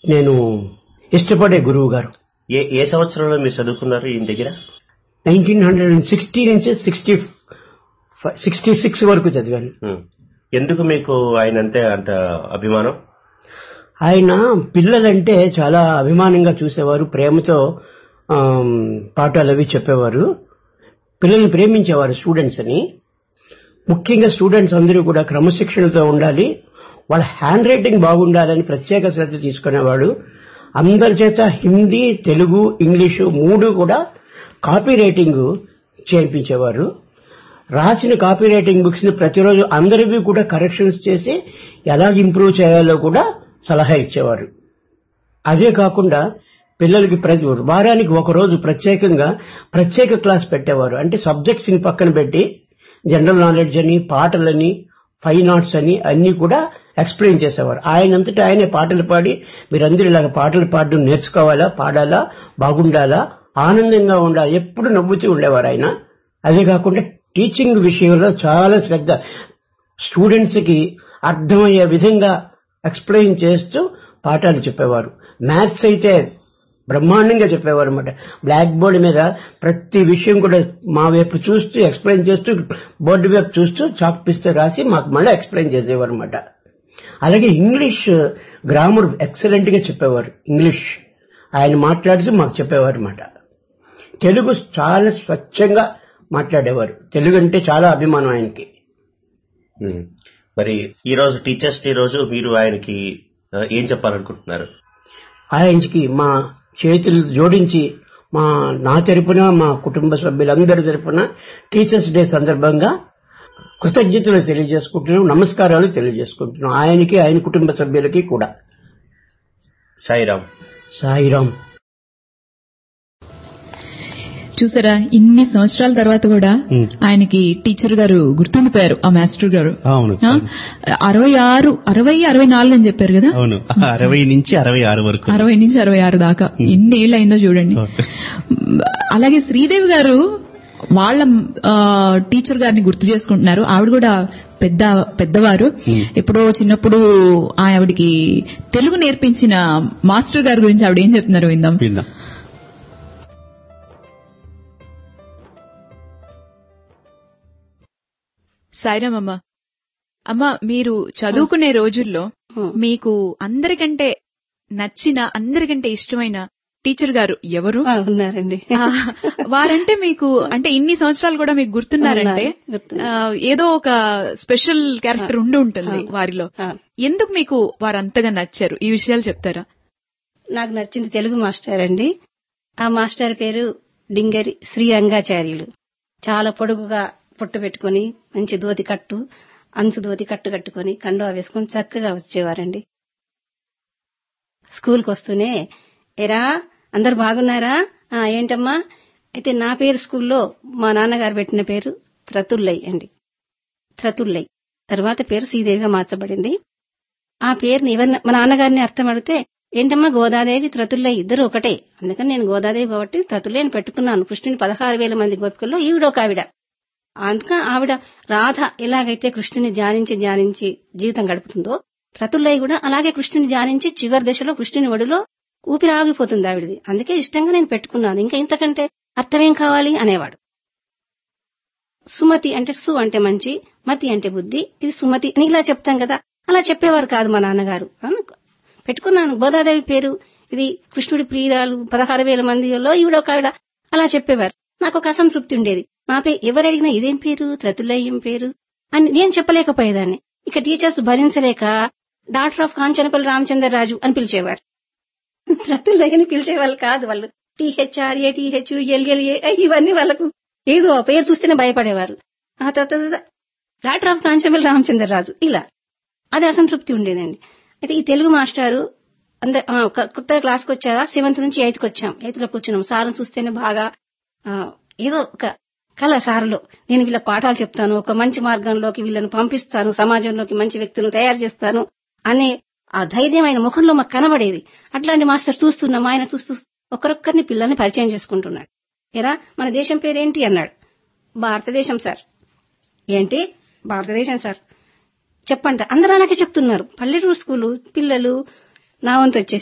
నేను ఇష్టపడే గురువు గారు ఏ ఏ సంవత్సరంలో మీరు చదువుకున్నారు ఈయన దగ్గర నైన్టీన్ హండ్రెడ్ అండ్ సిక్స్టీ నుంచి సిక్స్టీ సిక్స్టీ సిక్స్ వరకు చదివాను ఉమ్. ఎందుకు మీకు ఆయన అంతే అంత అభిమానం ఆయన పిల్లలంటే చాలా అభిమానంగా చూసేవారు ప్రేమతో ఆమ్, పాఠాలు అవి చెప్పేవారు పిల్లల్ని ప్రేమించేవారు స్టూడెంట్స్ అని ముఖ్యంగా స్టూడెంట్స్ అందరూ కూడా క్రమశిక్షణతో ఉండాలి వాళ్ళ హ్యాండ్ రైటింగ్ బాగుండాలని ప్రత్యేక శ్రద్ధ తీసుకునేవాడు అందరి చేత హిందీ తెలుగు ఇంగ్లీషు మూడు కూడా కాపీ రైటింగ్ చేయించేవారు రాసిన కాపీ రైటింగ్ బుక్స్ ని ప్రతిరోజు అందరివి కూడా కరెక్షన్స్ చేసి ఎలా ఇంప్రూవ్ చేయాలో కూడా సలహా ఇచ్చేవారు అదే కాకుండా పిల్లలకి ప్రతి వారానికి ఒక రోజు ప్రత్యేకంగా ప్రత్యేక క్లాస్ పెట్టేవారు అంటే సబ్జెక్ట్స్ ని పక్కన పెట్టి జనరల్ నాలెడ్జ్ అని పాటలని ఫైన్ ఆర్ట్స్ అని అన్ని కూడా ఎక్స్ప్లెయిన్ చేసేవారు ఆయనంతటా ఆయనే పాటలు పాడి మీరందరూ ఇలాగ పాటలు పాడడం నేర్చుకోవాలా పాడాలా బాగుండాలా ఆనందంగా ఉండాలి ఎప్పుడు నవ్వుతూ ఉండేవారు ఆయన అదే కాకుండా టీచింగ్ విషయంలో చాలా శ్రద్ధ స్టూడెంట్స్ కి అర్థమయ్యే విధంగా ఎక్స్ప్లెయిన్ చేస్తూ పాఠాలు చెప్పేవారు మ్యాథ్స్ అయితే బ్రహ్మాండంగా చెప్పేవారు అనమాట బ్లాక్ బోర్డ్ మీద ప్రతి విషయం కూడా మా వైపు చూస్తూ ఎక్స్ప్లెయిన్ చేస్తూ బోర్డు వైపు చూస్తూ చాక్ పిస్తే రాసి మాకు మళ్ళీ ఎక్స్ప్లెయిన్ చేసేవారు అనమాట అలాగే ఇంగ్లీష్ గ్రామర్ ఎక్సలెంట్ గా చెప్పేవారు ఇంగ్లీష్ ఆయన మాట్లాడుతూ మాకు చెప్పేవారు అనమాట తెలుగు చాలా స్వచ్ఛంగా మాట్లాడేవారు తెలుగు అంటే చాలా అభిమానం ఆయనకి ఉమ్. మరి ఈ రోజు టీచర్స్ డే రోజు మీరు ఆయనకి ఆ, ఏం చెప్పాలనుకుంటున్నారు ఆయనకి మా చేతులు జోడించి మా నా తరపున మా కుటుంబ సభ్యులందరి తరపున టీచర్స్ డే సందర్భంగా కృతజ్ఞతలు తెలియజేసుకుంటున్నాం నమస్కారాలు తెలియజేసుకుంటున్నాం ఆయనకి ఆయన కుటుంబ సభ్యులకి కూడా సాయిరామ్ సాయిరాం చూసారా ఇన్ని సంవత్సరాల తర్వాత కూడా ఆయనకి టీచర్ గారు గుర్తుండిపోయారు ఆ మాస్టర్ గారు అవును ఆ, అరవై ఆరు అరవై అరవై నాలుగు అని చెప్పారు కదా అవును అరవై నుంచి అరవై ఆరు వరకు అరవై నుంచి అరవై ఆరు దాకా ఎన్ని ఏళ్ళు అయిందో చూడండి అలాగే శ్రీదేవి గారు వాళ్ళ ఆ, టీచర్ గారిని గుర్తు చేసుకుంటున్నారు ఆవిడ కూడా పెద్ద పెద్దవారు ఎప్పుడో చిన్నప్పుడు ఆవిడికి తెలుగు నేర్పించిన మాస్టర్ గారి గురించి ఆవిడ ఏం చెప్తున్నారు విందాం విందాం సాయిరామ్ అమ్మ అమ్మ మీరు చదువుకునే రోజుల్లో మీకు అందరికంటే నచ్చిన అందరికంటే ఇష్టమైన టీచర్ గారు ఎవరు ఆ, ఉన్నారండి ఆ, వారంటే మీకు అంటే ఇన్ని సంవత్సరాలు కూడా మీకు గుర్తున్నారంటే ఉన్నారు, గుర్తున్నారు. ఆ, ఏదో ఒక స్పెషల్ క్యారెక్టర్ ఉండి ఉంటుంది వారిలో ఆ. ఎందుకు మీకు వారు అంతగా నచ్చారు ఈ విషయాలు చెప్తారా నాకు నచ్చింది తెలుగు మాస్టర్ అండి ఆ మాస్టర్ పేరు డింగరి శ్రీ రంగాచార్యులు చాలా పొడుగుగా పొట్టు పెట్టుకుని మంచి దోతి కట్టు అంచు దోతి కట్టు కట్టుకుని కండువా వేసుకుని చక్కగా వచ్చేవారండి స్కూల్కి వస్తూనే ఎరా అందరు బాగున్నారా ఆ ఏంటమ్మా అయితే నా పేరు స్కూల్లో మా నాన్నగారు పెట్టిన పేరు త్రతుల్లై అండి త్రతుల్లై తర్వాత పేరు శ్రీదేవిగా మార్చబడింది ఆ పేరుని ఎవరిని మా నాన్నగారిని అర్థం అడిగితే ఏంటమ్మా గోదాదేవి త్రతుల్లై ఇద్దరు ఒకటే అందుకని నేను గోదాదేవి కాబట్టి త్రతుల్లేని పెట్టుకున్నాను కృష్ణుని పదహారు వేల మంది గోపికల్లో ఈవిడ ఒక ఆవిడ అందుక ఆవిడ రాధ ఎలాగైతే కృష్ణుని ధ్యానించి ధ్యానించి జీవితం గడుపుతుందో త్రతుల్లై కూడా అలాగే కృష్ణుని ధ్యానించి చివరి దశలో కృష్ణుని ఒడిలో ఊపిరి ఆగిపోతుంది ఆవిడది అందుకే ఇష్టంగా నేను పెట్టుకున్నాను ఇంకా ఇంతకంటే అర్థమేం కావాలి అనేవాడు సుమతి అంటే సు అంటే మంచి మతి అంటే బుద్ధి ఇది సుమతి అని ఇలా చెప్తాం కదా అలా చెప్పేవారు కాదు మా నాన్నగారు అను- పెట్టుకున్నాను గోదాదేవి పేరు ఇది కృష్ణుడి ప్రియురాలు పదహారు వేల మందిలో ఈవిడ ఒక ఆవిడ అలా చెప్పేవారు నాకు ఒక అసంతృప్తి ఉండేది నా పేరు ఎవరు అడిగినా ఇదేం పేరు త్రతులయ్యం పేరు అని నేను చెప్పలేకపోయేదాన్ని ఇక టీచర్స్ భరించలేక డాక్టర్ ఆఫ్ కాంచనపల్లి రామచంద్రరాజు అని పిలిచేవారు త్రతులయ్యని పిలిచేవాళ్ళు కాదు వాళ్ళు టీహెచ్ఆర్ఏ టీహెచ్ ఎల్ఎల్ఏ ఇవన్నీ వాళ్ళకు ఏదో ఆ పేరు చూస్తేనే భయపడేవారు ఆ తర్వాత డాక్టర్ ఆఫ్ కాంచనపల్లి రామచంద్రరాజు ఇలా అది అసంతృప్తి ఉండేదండి అయితే ఈ తెలుగు మాస్టారు అందరు ఆ, ఒక కొత్త క్లాస్కి వచ్చారా సెవెంత్ నుంచి ఎయిత్కి వచ్చాం ఎయిత్ లో కూర్చున్నాం సార్ని చూస్తేనే బాగా ఆ, ఏదో ఒక కళ సారులో నేను వీళ్ళకి పాఠాలు చెప్తాను ఒక మంచి మార్గంలోకి వీళ్ళని పంపిస్తాను సమాజంలోకి మంచి వ్యక్తులను తయారు చేస్తాను అనే ఆ ధైర్యమైన ముఖంలో మాకు కనబడేది అట్లాంటి మాస్టర్ చూస్తున్నాం ఆయన చూస్తూ ఒకరొక్కరిని పిల్లల్ని పరిచయం చేసుకుంటున్నాడు ఎరా మన దేశం పేరేంటి అన్నాడు భారతదేశం సార్ ఏంటి భారతదేశం సార్ చెప్పండి అందరూ అలాగే చెప్తున్నారు పల్లెటూరు స్కూలు పిల్లలు నా వంతు వచ్చేసి